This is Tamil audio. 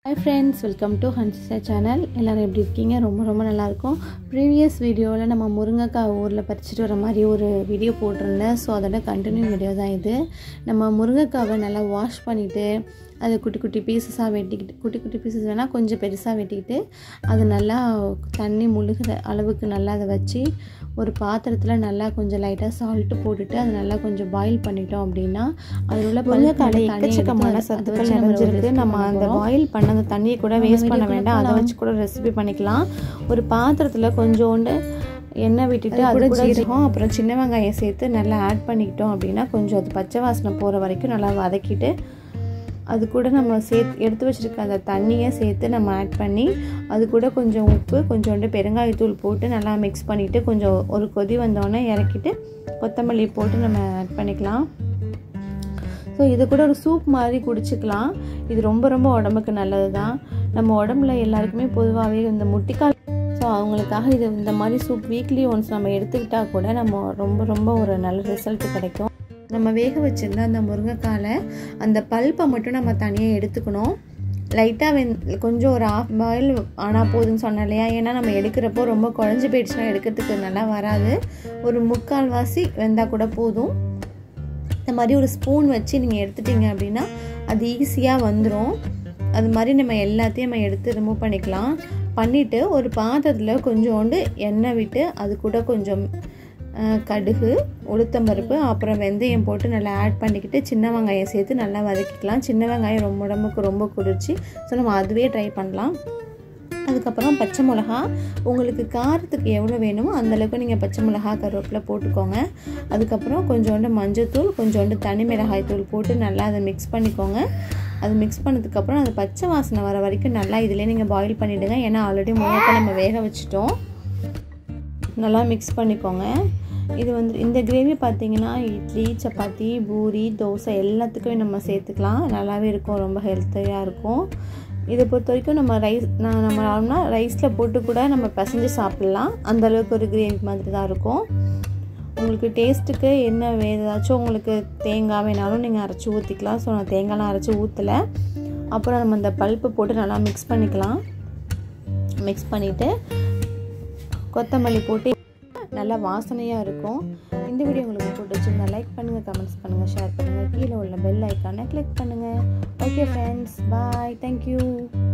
hi friends welcome to Hansisa channel எல்லோரும் எப்படி இருக்கீங்க ரொம்ப ரொம்ப நல்லாயிருக்கும் ப்ரீவியஸ் வீடியோவில் நம்ம முருங்கைக்காய் ஊரில் பறிச்சுட்டு வர மாதிரி ஒரு வீடியோ போட்டிருந்தேன் ஸோ அதோட கண்டினியூ வீடியோ தான் இது நம்ம முருங்கைக்காவை நல்லா வாஷ் பண்ணிவிட்டு அதை குட்டி குட்டி பீசஸாக வெட்டிக்கிட்டு குட்டி குட்டி பீசஸ் வேணால் கொஞ்சம் பெருசாக வெட்டிக்கிட்டு அது நல்லா தண்ணி முழுகிற அளவுக்கு நல்லா அதை வச்சு ஒரு பாத்திரத்தில் நல்லா கொஞ்சம் லைட்டாக சால்ட்டு போட்டுட்டு அதை நல்லா கொஞ்சம் பாயில் பண்ணிட்டோம் அப்படின்னா அதில் உள்ள முருங்கைக்காயில் எக்கச்சக்கமான சத்துக்கள் நிறைஞ்சிருக்கு நம்ம அந்த பாயில் பண்ண அந்த தண்ணியை கூட வேஸ்ட் பண்ண வேண்டாம் அதை வச்சு கூட ரெசிபி பண்ணிக்கலாம் ஒரு பாத்திரத்தில் கொஞ்சோண்டு எண்ணெய் விட்டுட்டு அது கூட ஜீரகம் அப்புறம் சின்ன வெங்காயம் சேர்த்து நல்லா ஆட் பண்ணிக்கிட்டோம் அப்படின்னா கொஞ்சம் அது பச்சை வாசனை போகிற வரைக்கும் நல்லா வதக்கிட்டு அது கூட நம்ம சேர்த்து எடுத்து வச்சுருக்க அந்த தண்ணியை சேர்த்து நம்ம ஆட் பண்ணி அது கூட கொஞ்சம் உப்பு கொஞ்சோண்டு பெருங்காயத்தூள் போட்டு நல்லா மிக்ஸ் பண்ணிவிட்டு கொஞ்சம் ஒரு கொதி வந்தோடனே இறக்கிட்டு கொத்தமல்லி போட்டு நம்ம ஆட் பண்ணிக்கலாம் ஸோ இது கூட ஒரு சூப் மாதிரி குடிச்சிக்கலாம் இது ரொம்ப ரொம்ப உடம்புக்கு நல்லது தான் நம்ம உடம்புல எல்லாருக்குமே பொதுவாகவே இந்த முட்டிக்கால் ஸோ அவங்களுக்காக இது இந்த மாதிரி சூப் வீக்லி ஒன்ஸ் நம்ம எடுத்துக்கிட்டால் கூட நம்ம ரொம்ப ரொம்ப ஒரு நல்ல ரிசல்ட் கிடைக்கும் நம்ம வேக வச்சுருந்த அந்த முருங்கைக்காலை அந்த பல்ப்பை மட்டும் நம்ம தனியாக எடுத்துக்கணும் லைட்டாக வெந் கொஞ்சம் ஒரு ஆஃப் பாயில் ஆனால் போதுன்னு சொன்னேன் இல்லையா ஏன்னா நம்ம எடுக்கிறப்போ ரொம்ப குழஞ்சி போயிடுச்சுன்னா எடுக்கிறதுக்கு நல்லா வராது ஒரு முக்கால் வாசி வெந்தால் கூட போதும் இந்த மாதிரி ஒரு ஸ்பூன் வச்சு நீங்கள் எடுத்துட்டீங்க அப்படின்னா அது ஈஸியாக வந்துடும் அது மாதிரி நம்ம எல்லாத்தையும் நம்ம எடுத்து ரிமூவ் பண்ணிக்கலாம் பண்ணிவிட்டு ஒரு பாத்திரத்தில் கொஞ்சோண்டு எண்ணெய் விட்டு அது கூட கொஞ்சம் கடுகு உளுத்தம்பருப்பு அப்புறம் வெந்தயம் போட்டு நல்லா ஆட் பண்ணிக்கிட்டு சின்ன வெங்காயம் சேர்த்து நல்லா வதக்கிக்கலாம் சின்ன வெங்காயம் ரொம்ப உடம்புக்கு ரொம்ப குளிர்ச்சி ஸோ நம்ம அதுவே ட்ரை பண்ணலாம் அதுக்கப்புறம் பச்சை மிளகா உங்களுக்கு காரத்துக்கு எவ்வளோ வேணுமோ அந்தளவுக்கு நீங்கள் பச்சை மிளகா கருவேப்பிலை போட்டுக்கோங்க அதுக்கப்புறம் கொஞ்சோண்டு மஞ்சத்தூள் கொஞ்சோண்டு தனி மிளகாய் தூள் போட்டு நல்லா அதை மிக்ஸ் பண்ணிக்கோங்க அது மிக்ஸ் பண்ணதுக்கப்புறம் அது பச்சை வாசனை வர வரைக்கும் நல்லா இதிலே நீங்கள் பாயில் பண்ணிவிடுங்க ஏன்னா ஆல்ரெடி முழுக்க நம்ம வேக வச்சுட்டோம் நல்லா மிக்ஸ் பண்ணிக்கோங்க இது வந்து இந்த கிரேவி பார்த்தீங்கன்னா இட்லி சப்பாத்தி பூரி தோசை எல்லாத்துக்குமே நம்ம சேர்த்துக்கலாம் நல்லாவே இருக்கும் ரொம்ப ஹெல்த்தியாக இருக்கும் இதை பொறுத்த வரைக்கும் நம்ம ரைஸ் நான் நம்ம நார்மலாக ரைஸில் போட்டு கூட நம்ம பிசைஞ்சு சாப்பிட்லாம் அந்தளவுக்கு ஒரு கிரேவி மாதிரி தான் இருக்கும் உங்களுக்கு டேஸ்ட்டுக்கு என்ன வே ஏதாச்சும் உங்களுக்கு தேங்காய் வேணாலும் நீங்கள் அரைச்சி ஊற்றிக்கலாம் ஸோ நான் தேங்காய்லாம் அரைச்சி ஊற்றலை அப்புறம் நம்ம இந்த பல்ப்பு போட்டு நல்லா மிக்ஸ் பண்ணிக்கலாம் மிக்ஸ் பண்ணிவிட்டு கொத்தமல்லி போட்டு நல்லா வாசனையாக இருக்கும் இந்த வீடியோ உங்களுக்கு பிடிச்சிருந்தா லைக் பண்ணுங்கள் கமெண்ட்ஸ் பண்ணுங்கள் ஷேர் பண்ணுங்கள் கீழே உள்ள பெல் ஐக்கானை கிளிக் பண்ணுங்கள் ஓகே ஃப்ரெண்ட்ஸ் பாய் தேங்க்யூ